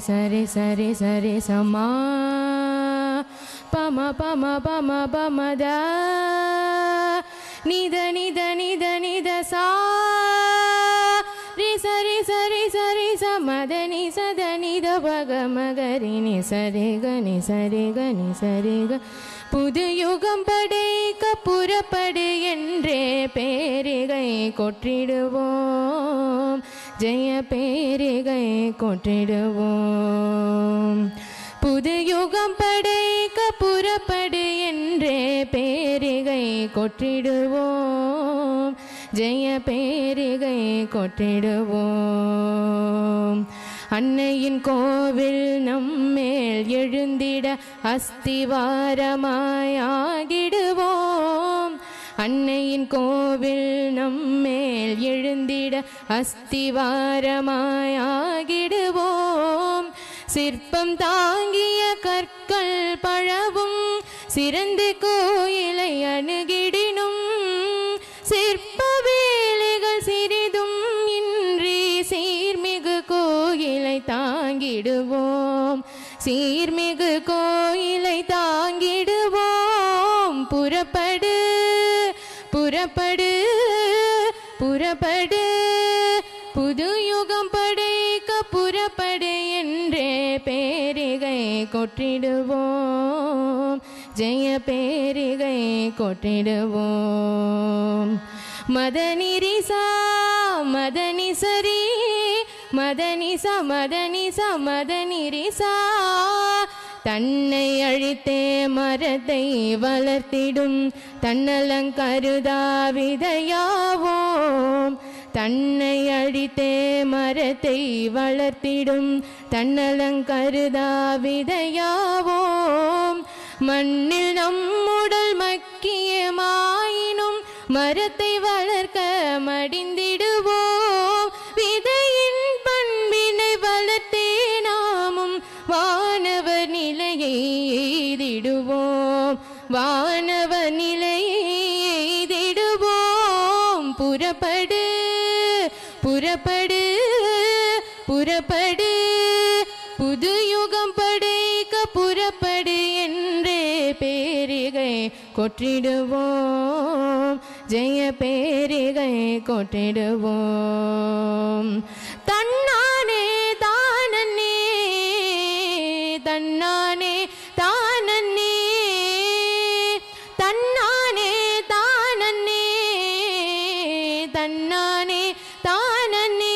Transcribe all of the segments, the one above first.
சரி சரி சரி சமா பம பம பம பமத நித நித நித நித சா ரி சரி சரி சரி சமத நி சத நித பக மகரி நி சரி க நி சரி க நி சரி க புது யுகம் படைக்க புறப்படு என்றே பேரிகை கொற்றிடுவோம் ஜெய பேரிகை கொற்றிடுவோம் புது யுகம் படைக்க புறப்படு என்றே பேரிகை கொற்றிடுவோம் ஜெய பேரிகை கொற்றிடுவோம் அன்னையின் கோவில் நம்மேல் எழுந்திட அஸ்திவாரமாயாகிடுவோம் அன்னையின் கோவில் நம்மேல் எழுந்திட அஸ்திவாரமாயாகிடுவோம் சிற்பம் தாங்கிய கற்கள் பழவும் சிறந்து கோயிலை அணுகிடினும் சிற்ப வேலைகள் சிறிதும் இன்றி சீர்மிகு கோயிலை தாங்கிடுவோம் சீர்மிகு கோயிலை தாங்கிடுவோம் புறப்படு புறப்படு புறப்படு புது யுகம் படைக்க புறப்படு என்றே பேரிகை கொற்றிடுவோம் ஜெய பேரிகை கொற்றிடுவோம் மதனிரிசா மதனி சரி மதனிச மதனிச மதனிரிசா தன்னை அழித்தே மரத்தை வளர்த்திடும் தன்னலங்கருதா விதையாவோம் தன்னை அழித்தே மரத்தை வளர்த்திடும் தன்னலங்கருதா விதையாவோம் மண்ணில் நம்முடல் மக்கியமாயினும் மரத்தை வளர்க்க மடிந்திடுவோம் விதையின் பண்பினை வளர்த்தே நாமும் வானவர் நிலையை எய்திடுவோம் வானவர் நிலையை எய்திடுவோம் புறப்படு புறப்படு புறப்படு புது யுகம் படைக்க புறப்படு என்றே பேரிகை கொற்றிடுவோம் ஜெய பேரிகை கொற்றிடுவோம் தன்னானே தானன்னே தன்னானே தானன்னே தன்னானே தானன்னே தன்னானே தானன்னே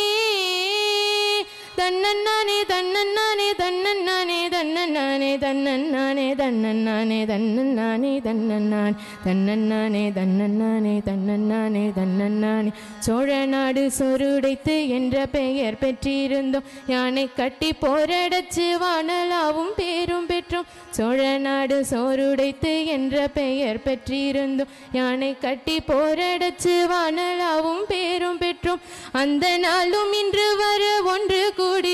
தன்னன்னானே தன்னன்னானே தன்னன்னானே தன்னன்னானே தன்னன்னானே தன்னன்னானே தன்னன்னானே தன்னன்னான் தன்னன்னானே தன்னன்னானே தன்னன்னானே தன்னன்னானே சோழ நாடு சொருடைத்து என்ற பெயர் பெற்றிருந்தோம் யானை கட்டி போரடச்சு வானலாவும் பேரும் பெற்றோம் சோழ நாடு சோறுடைத்து என்ற பெயர் பெற்றிருந்தோம் யானை கட்டி போரடச்சு வானலாவும் பேரும் பெற்றோம் அந்த நாளும் இன்று வர ஒன்று கூடி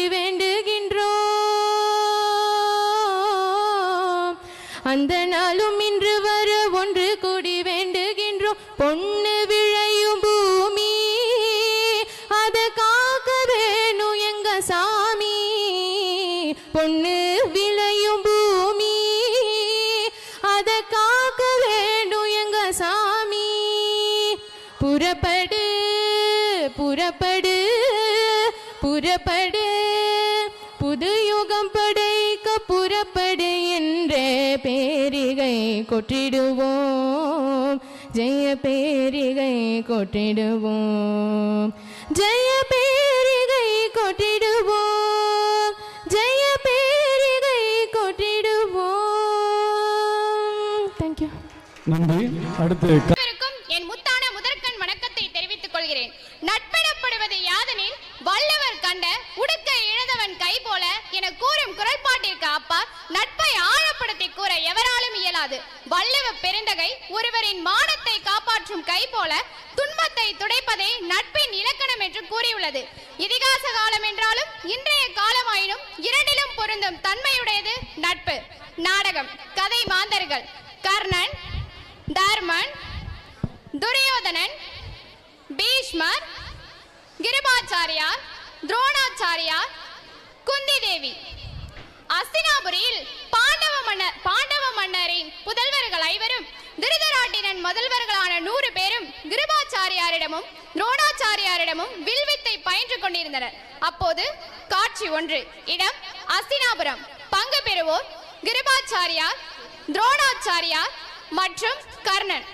வேண்டுகின்றோம் அந்த நாளும் இன்று வர ஒன்று கூடி வேண்டுகின்றோம் பொண்ணு விழையும் பூமி அத காக்க வேணும் எங்க சாமி பொண்ணு விளையும் பூமி அத காக்க வேண்டும் எங்க சாமி புறப்படு புறப்படு புறப்படு புது யுகம் படைக்க புறப்படு என்றே பேரிகை கொற்றிடுவோம் ஜெய பேரிகை கொற்றிடுவோம் ஜெய பேரிகை கொற்றிடுவோம் ஜெய பேரிகை கொற்றிடுவோம் தேங்க்யூ நன்றி அடுத்து க- அனைவருக்கும் என் முத்தான முதற்கண் வணக்கத்தை தெரிவித்துக் கொள்கிறேன் நட்பெனப்படுவது யாதெனில் வள்ளுவர் கண்ட உடுக்க இழந்தவன் கை போல என கூறும் குரல்பாட்டிற்கு அப்பா நட்பை ஆழப்படுத்தி கூற எவராலும் இயலாது வள்ளுவ பெருந்தகை ஒருவரின் மானத்தை காப்பாற்றும் கை போல துன்பத்தை துடைப்பதே நட்பின் இலக்கணம் என்று கூறியுள்ளது இதிகாச காலம் என்றாலும் இன்றைய காலமாயினும் இரண்டிலும் பொருந்தும் தன்மையுடையது நட்பு நாடகம் கதை மாந்தர்கள் கர்ணன் தர்மன் துரியோதனன் பீஷ்மர் கிருபாச்சாரியார் துரோணாச்சாரியார் குந்தி தேவி அஸ்தினாபுரியில் பாண்டவ மன்னர் பாண்டவ மன்னரின் புதல்வர்கள் ஐவரும் திருதராட்டினன் முதல்வர்களான நூறு பேரும் கிருபாச்சாரியாரிடமும் துரோணாச்சாரியாரிடமும் வில்வித்தை பயின்று கொண்டிருந்தனர் அப்போது காட்சி ஒன்று இடம் அஸ்தினாபுரம் பங்கு பெறுவோர் கிருபாச்சாரியார் துரோணாச்சாரியார் மற்றும் கர்ணன்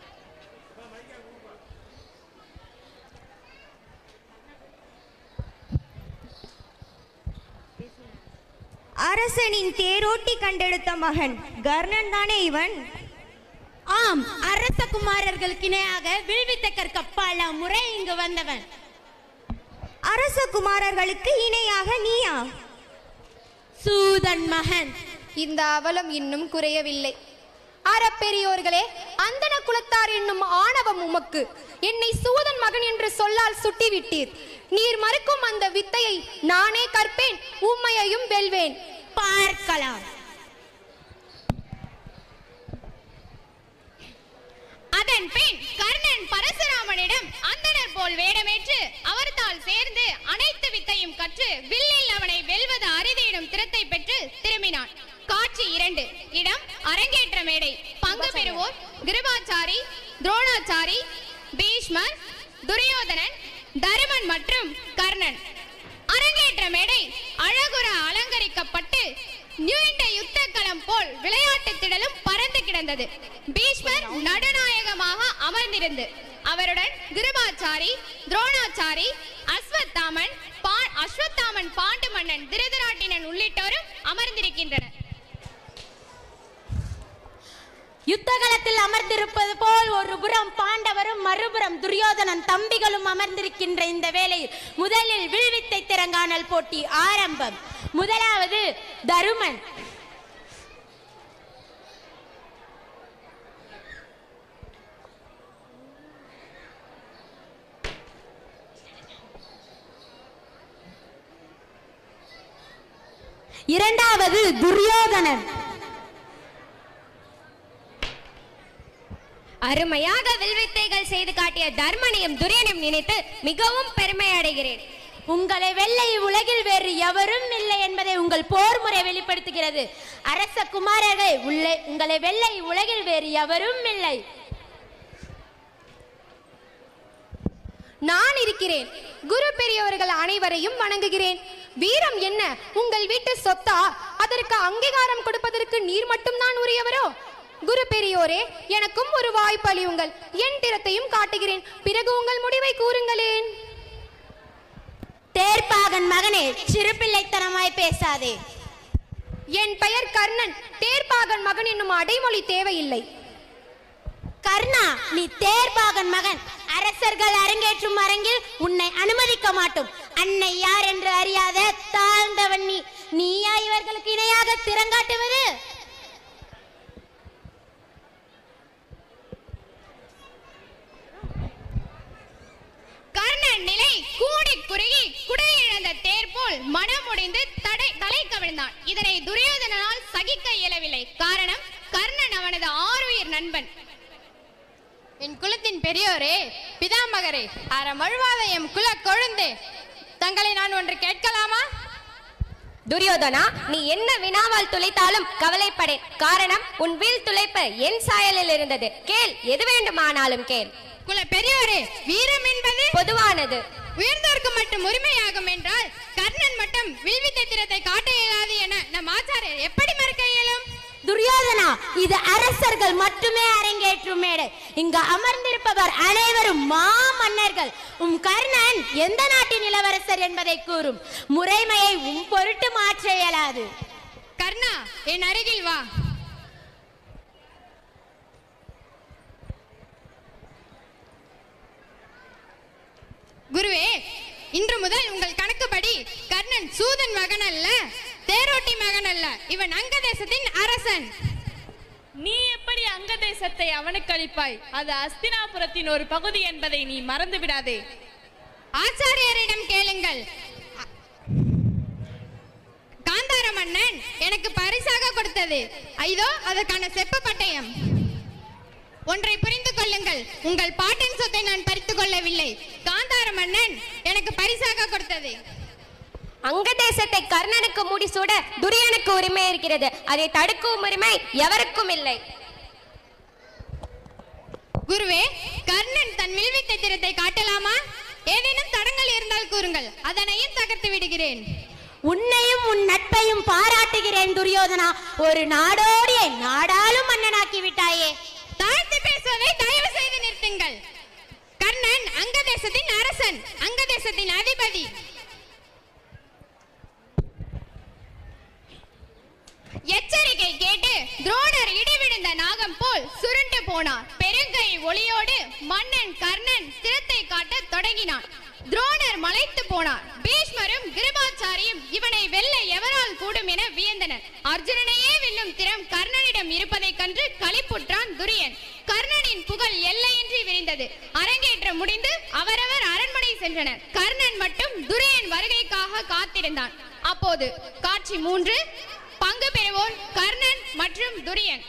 அரசனின் தேரோட்டி கண்டெடுத்த மகன் கர்ணன் தானே இவன் ஆம் அரச குமாரர்களுக்கு இணையாக வில்வித்த கற்க பல முறை இங்கு வந்தவன் அரச குமாரர்களுக்கு இணையாக நீயா சூதன் மகன் இந்த அவலம் இன்னும் குறையவில்லை அறப்பெரியோர்களே அந்தன குலத்தார் என்னும் ஆணவம் உமக்கு என்னை சூதன் மகன் என்று சொல்லால் சுட்டிவிட்டீர் நீர் மறுக்கும் அந்த வித்தையை நானே கற்பேன் உம்மையையும் வெல்வேன் பார்க்கலாம் அதன் பின் கர்ணன் பரசுராமனிடம் அந்தணர் போல் வேடமேற்று அவர்தால் சேர்ந்து அனைத்து வித்தையும் கற்று வில்லில் அவனை வெல்வது அரிதியிடும் திறத்தை பெற்று திரும்பினான் காட்சி இரண்டு இடம் அரங்கேற்ற மேடை பங்கு பெறுவோர் கிருபாச்சாரி துரோணாச்சாரி பீஷ்மர் துரியோதனன் தருமன் மற்றும் கர்ணன் அரங்கேற்ற மேடை அழகுற அலங்கரிக்கப்பட்டு நீண்ட யுத்த களம் போல் விளையாட்டு திடலும் பறந்து கிடந்தது பீஷ்மர் நடுநாயகமாக அமர்ந்திருந்து அவருடன் கிருபாச்சாரி துரோணாச்சாரி அஸ்வத்தாமன் பா- அஸ்வத்தாமன் பாண்டு மன்னன் திருதராட்டினன் உள்ளிட்டோரும் அமர்ந்திருக்கின்றனர் யுத்த களத்தில் அமர்ந்திருப்பது போல் ஒரு புறம் பாண்டவரும் மறுபுறம் துரியோதனன் தம்பிகளும் அமர்ந்திருக்கின்ற இந்த வேளையில் முதலில் வில்வித்தை திறங்கானல் போட்டி ஆரம்பம் முதலாவது தருமன் இரண்டாவது துரியோதனன் அருமையாக வில்வித்தைகள் செய்து காட்டிய தர்மனையும் துரியனையும் நினைத்து மிகவும் பெருமை அடைகிறேன் உங்களை வெல்ல உலகில் வேறு எவரும் இல்லை என்பதை உங்கள் போர் முறை வெளிப்படுத்துகிறது அரச குமாரர்கள் உள்ளே உங்களை வெல்ல உலகில் வேறு எவரும் இல்லை நான் இருக்கிறேன் குரு பெரியவர்கள் அனைவரையும் வணங்குகிறேன் வீரம் என்ன உங்கள் வீட்டு சொத்தா அதற்கு அங்கீகாரம் கொடுப்பதற்கு நீர் மட்டும்தான் உரியவரோ குரு பெரியோரே எனக்கும் ஒரு வாய்ப்பு அளியுங்கள் என் திறத்தையும் காட்டுகிறேன் பிறகு உங்கள் முடிவை கூறுங்களேன் தேர்ப்பாகன் மகனே சிறுபிள்ளைத்தனமாய் பேசாதே என் பெயர் கர்ணன் தேர்ப்பாகன் மகன் என்னும் அடைமொழி தேவையில்லை கர்ணா நீ தேர்பாகன் மகன் அரசர்கள் அரங்கேற்றும் அரங்கில் உன்னை அனுமதிக்க மாட்டோம் அன்னை யார் என்று அறியாத தாழ்ந்தவன் நீ நீயா இவர்களுக்கு இணையாக திறங்காட்டுவது கர்ணன் நிலை கூடி குறுகி குடையிழந்த தேர் போல் மனமுடிந்து தடை தலை கவிழ்ந்தான் இதனை துரியோதனனால் சகிக்க இயலவில்லை காரணம் கர்ணன் அவனது ஆருயிர் நண்பன் என் குலத்தின் பெரியோரே பிதாமகரே அறமழுவாத எம் குல கொழுந்தே தங்களை நான் ஒன்று கேட்கலாமா துரியோதனா நீ என்ன வினாவால் துளைத்தாலும் கவலைப்படேன் காரணம் உன் வில் துளைப்பு என் சாயலில் இருந்தது கேள் எது வேண்டுமானாலும் கேள் குல பெரியோரே வீரம் என்பது பொதுவானது உயர்ந்தோருக்கு மட்டும் உரிமையாகும் என்றால் கர்ணன் மட்டும் வில்வித்தை திறத்தை காட்ட இயலாது என நம் ஆச்சாரியர் எப்படி மறுக்க இயலும் துரியோதனா இது அரசர்கள் மட்டுமே அரங்கேற்றும் மேடை இங்கு அமர்ந்திருப்பவர் அனைவரும் மா மன்னர்கள் உம் கர்ணன் எந்த நாட்டின் இளவரசர் என்பதை கூறும் முறைமையை உம் பொருட்டு மாற்ற இயலாது கர்ணா என் அருகில் வா குருவே இன்று முதல் உங்கள் கணக்குப்படி கர்ணன் சூதன் மகன் அல்ல தேரோட்டி மகன் அல்ல இவன் அங்க தேசத்தின் அரசன் நீ எப்படி அங்க தேசத்தை அவனுக்கு அளிப்பாய் அது அஸ்தினாபுரத்தின் ஒரு பகுதி என்பதை நீ மறந்து விடாதே ஆச்சாரியரிடம் கேளுங்கள் காந்தார மன்னன் எனக்கு பரிசாக கொடுத்தது ஐதோ அதற்கான செப்பு பட்டயம் ஒன்றை புரிந்து கொள்ளுங்கள் உங்கள் பாட்டின் சொத்தை நான் பறித்துக் கொள்ளவில்லை காந்தார மன்னன் எனக்கு பரிசாக கொடுத்தது அங்க தேசத்தை கர்ணனுக்கு முடிசூட துரியனுக்கு உரிமை இருக்கிறது அதை தடுக்கும் உரிமை எவருக்கும் இல்லை குருவே கர்ணன் தன் வில்வித்தை திறத்தை காட்டலாமா ஏதேனும் தடங்கள் இருந்தால் கூறுங்கள் அதனையும் தகர்த்து விடுகிறேன் உன்னையும் உன் நட்பையும் பாராட்டுகிறேன் துரியோதனா ஒரு நாடோடியை நாடாளும் மன்னனாக்கி விட்டாயே தாழ்த்து பேசுவதை தயவு செய்து நிறுத்துங்கள் கர்ணன் அங்க தேசத்தின் அரசன் அங்க தேசத்தின் அதிபதி எச்சரிக்கை கேட்டு துரோணர் இடிவிழுந்த நாகம் போல் சுருண்டு போனார் பெருங்கை ஒளியோடு மன்னன் கர்ணன் திறத்தை காட்டத் தொடங்கினான் துரோணர் மலைத்து போனார் பீஷ்மரும் கிருபாச்சாரியும் இவனை வெல்ல எவரால் கூடும் என வியந்தனர் அர்ஜுனனையே வெல்லும் திறம் கர்ணனிடம் இருப்பதைக் கண்டு களிப்புற்றான் துரியன் கர்ணனின் புகழ் எல்லையின்றி விரிந்தது அரங்கேற்றம் முடிந்து அவரவர் அரண்மனை சென்றனர் கர்ணன் மட்டும் துரியன் வருகைக்காக காத்திருந்தான் அப்போது காட்சி மூன்று பங்கு பெறுவோர் கர்ணன் மற்றும் துரியன்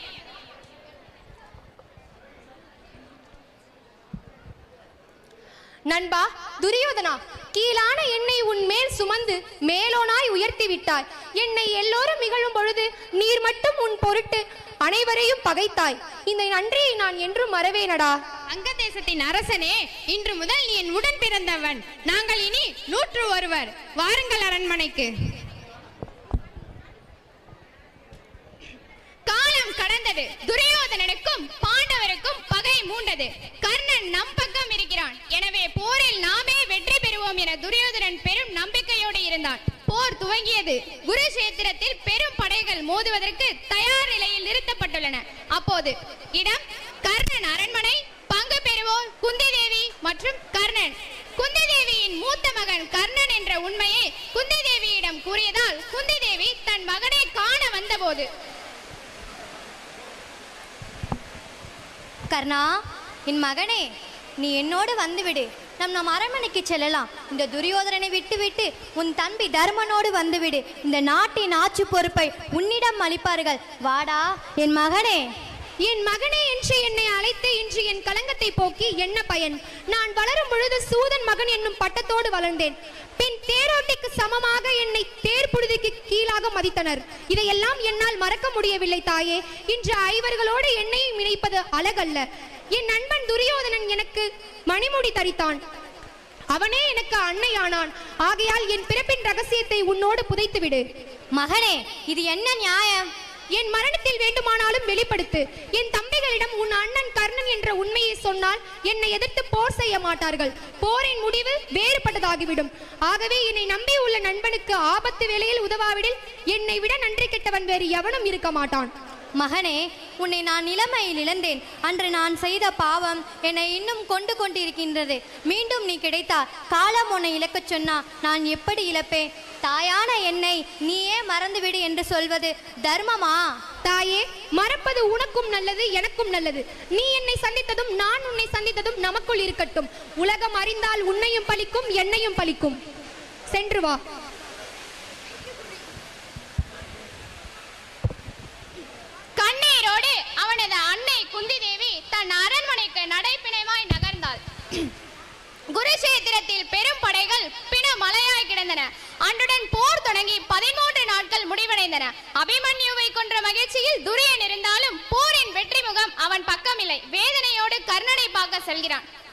நண்பா துரியோதனா கீழான என்னை உன் மேல் சுமந்து மேலோனாய் உயர்த்தி விட்டாய் என்னை எல்லோரும் இகழும் பொழுது நீர் மட்டும் உன் பொருட்டு அனைவரையும் பகைத்தாய் இந்த நன்றியை நான் என்றும் மறவேனடா அங்க தேசத்தின் அரசனே இன்று முதல் நீ என் உடன் பிறந்தவன் நாங்கள் இனி நூற்று ஒருவர் வாருங்கள் அரண்மனைக்கு காலம் கடந்தது துரியோதனனுக்கும் பாண்டவருக்கும் பகை மூண்டது கர்ணன் நம் பக்கம் இருக்கிறான் எனவே போரில் நாமே வெற்றி பெறுவோம் என துரியோதனன் பெரும் நம்பிக்கையோடு இருந்தான் போர் துவங்கியது குருஷேத்திரத்தில் பெரும் படைகள் மோதுவதற்கு தயார் நிலையில் நிறுத்தப்பட்டுள்ளன அப்போது இடம் கர்ணன் அரண்மனை பங்கு பெறுவோர் குந்தி தேவி மற்றும் கர்ணன் குந்தி தேவியின் மூத்த மகன் கர்ணன் என்ற உண்மையை குந்தி தேவியிடம் கூறியதால் குந்தி தேவி தன் மகனை காண வந்தபோது கர்ணா என் மகனே நீ என்னோடு வந்துவிடு நம் நம் அரண்மனைக்கு செல்லலாம் இந்த துரியோதனனை விட்டுவிட்டு உன் தம்பி தர்மனோடு வந்துவிடு இந்த நாட்டின் ஆட்சி பொறுப்பை உன்னிடம் அளிப்பார்கள் வாடா என் மகனே என் மகனே என்று என்னை அழைத்து இன்று என் கலங்கத்தை போக்கி என்ன பயன் நான் வளரும் பொழுது சூதன் மகன் என்னும் பட்டத்தோடு வளர்ந்தேன் பின் தேரோட்டிக்கு சமமாக என்னை தேர் புழுதிக்கு கீழாக மதித்தனர் இதையெல்லாம் என்னால் மறக்க முடியவில்லை தாயே இன்று ஐவர்களோடு என்னையும் இணைப்பது அழகல்ல என் நண்பன் துரியோதனன் எனக்கு மணிமுடி தரித்தான் அவனே எனக்கு அன்னையானான் ஆகையால் என் பிறப்பின் ரகசியத்தை உன்னோடு புதைத்துவிடு மகனே இது என்ன நியாயம் என் மரணத்தில் வேண்டுமானாலும் வெளிப்படுத்து என் தம்பிகளிடம் உன் அண்ணன் கர்ணன் என்ற உண்மையை சொன்னால் என்னை எதிர்த்து போர் செய்ய மாட்டார்கள் போரின் முடிவு வேறுபட்டதாகிவிடும் ஆகவே என்னை நம்பியுள்ள நண்பனுக்கு ஆபத்து வேளையில் உதவாவிடில் என்னை விட நன்றி கெட்டவன் வேறு எவனும் இருக்க மாட்டான் மகனே உன்னை நான் நிலைமையில் இழந்தேன் அன்று நான் செய்த பாவம் என்னை இன்னும் கொண்டு கொண்டிருக்கின்றது மீண்டும் நீ கிடைத்தால் காலம் உன்னை இழக்கச் சொன்னா நான் எப்படி இழப்பேன் தாயான என்னை நீயே மறந்துவிடு என்று சொல்வது தர்மமா தாயே மறப்பது உனக்கும் நல்லது எனக்கும் நல்லது நீ என்னை சந்தித்ததும் நான் உன்னை சந்தித்ததும் நமக்குள் இருக்கட்டும் உலகம் அறிந்தால் உன்னையும் பலிக்கும் என்னையும் பலிக்கும் சென்று வா கண்ணீரோடு அவனது அன்னை குந்தி தேவி தன் அரண்மனைக்கு நடைப்பிணைவாய் நகர்ந்தாள் குருஷேத்திரத்தில் பெரும் படைகள் பிண மலையாய் கிடந்தன அன்றுடன் போர் தொடங்கி பதிமூன்று நாட்கள் முடிவடைந்தன அபிமன்யுவை கொன்ற மகிழ்ச்சியில் துரியன் இருந்தாலும் போரின் வெற்றி முகம் அவன் பக்கமில்லை வேதனையோடு கர்ணனை பார்க்க செல்கிறான்